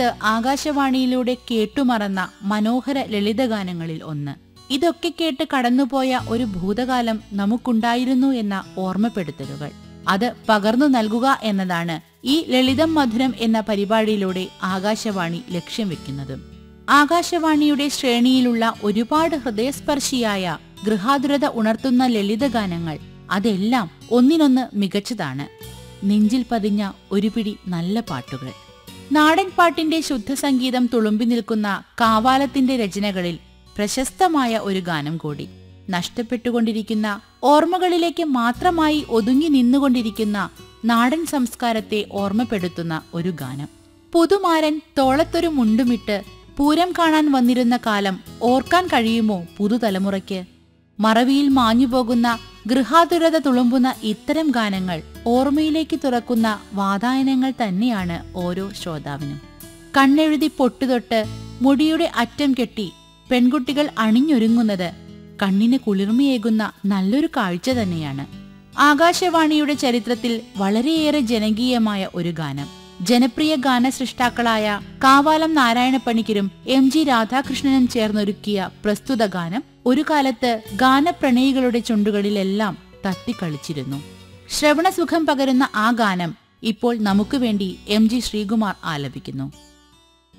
കാലത്ത് ആകാശവാണിയിലൂടെ കേട്ടുമറന്ന മനോഹര ലളിതഗാനങ്ങളിൽ ഒന്ന് ഇതൊക്കെ കേട്ട് കടന്നുപോയ ഒരു ഭൂതകാലം നമുക്കുണ്ടായിരുന്നു എന്ന ഓർമ്മപ്പെടുത്തലുകൾ അത് പകർന്നു നൽകുക എന്നതാണ് ഈ ലളിതം മധുരം എന്ന പരിപാടിയിലൂടെ ആകാശവാണി ലക്ഷ്യം വെക്കുന്നതും ആകാശവാണിയുടെ ശ്രേണിയിലുള്ള ഒരുപാട് ഹൃദയസ്പർശിയായ ഗൃഹാതുരത ഉണർത്തുന്ന ലളിതഗാനങ്ങൾ അതെല്ലാം ഒന്നിനൊന്ന് മികച്ചതാണ് നെഞ്ചിൽ പതിഞ്ഞ ഒരു പിടി നല്ല പാട്ടുകൾ നാടൻ പാട്ടിന്റെ ശുദ്ധസംഗീതം തുളുമ്പി നിൽക്കുന്ന കാവാലത്തിന്റെ രചനകളിൽ പ്രശസ്തമായ ഒരു ഗാനം കൂടി നഷ്ടപ്പെട്ടുകൊണ്ടിരിക്കുന്ന ഓർമ്മകളിലേക്ക് മാത്രമായി ഒതുങ്ങി നിന്നുകൊണ്ടിരിക്കുന്ന നാടൻ സംസ്കാരത്തെ ഓർമ്മപ്പെടുത്തുന്ന ഒരു ഗാനം പുതുമാരൻ തോളത്തൊരു മുണ്ടുമിട്ട് പൂരം കാണാൻ വന്നിരുന്ന കാലം ഓർക്കാൻ കഴിയുമോ പുതുതലമുറയ്ക്ക് മറവിയിൽ മാഞ്ഞുപോകുന്ന ഗൃഹാതുരത തുളുമ്പുന്ന ഇത്തരം ഗാനങ്ങൾ ഓർമ്മയിലേക്ക് തുറക്കുന്ന വാതായനങ്ങൾ തന്നെയാണ് ഓരോ ശ്രോതാവിനും കണ്ണെഴുതി പൊട്ടുതൊട്ട് മുടിയുടെ അറ്റം കെട്ടി പെൺകുട്ടികൾ അണിഞ്ഞൊരുങ്ങുന്നത് കണ്ണിന് കുളിർമയേകുന്ന നല്ലൊരു കാഴ്ച തന്നെയാണ് ആകാശവാണിയുടെ ചരിത്രത്തിൽ വളരെയേറെ ജനകീയമായ ഒരു ഗാനം ജനപ്രിയ ഗാനസൃഷ്ടാക്കളായ കാവാലം നാരായണപ്പണിക്കരും എം ജി രാധാകൃഷ്ണനും ചേർന്നൊരുക്കിയ പ്രസ്തുത ഗാനം ഒരു കാലത്ത് ഗാനപ്രണയികളുടെ ചുണ്ടുകളിലെല്ലാം തത്തിക്കളിച്ചിരുന്നു ശ്രവണസുഖം പകരുന്ന ആ ഗാനം ഇപ്പോൾ നമുക്ക് വേണ്ടി എം ജി ശ്രീകുമാർ ആലപിക്കുന്നു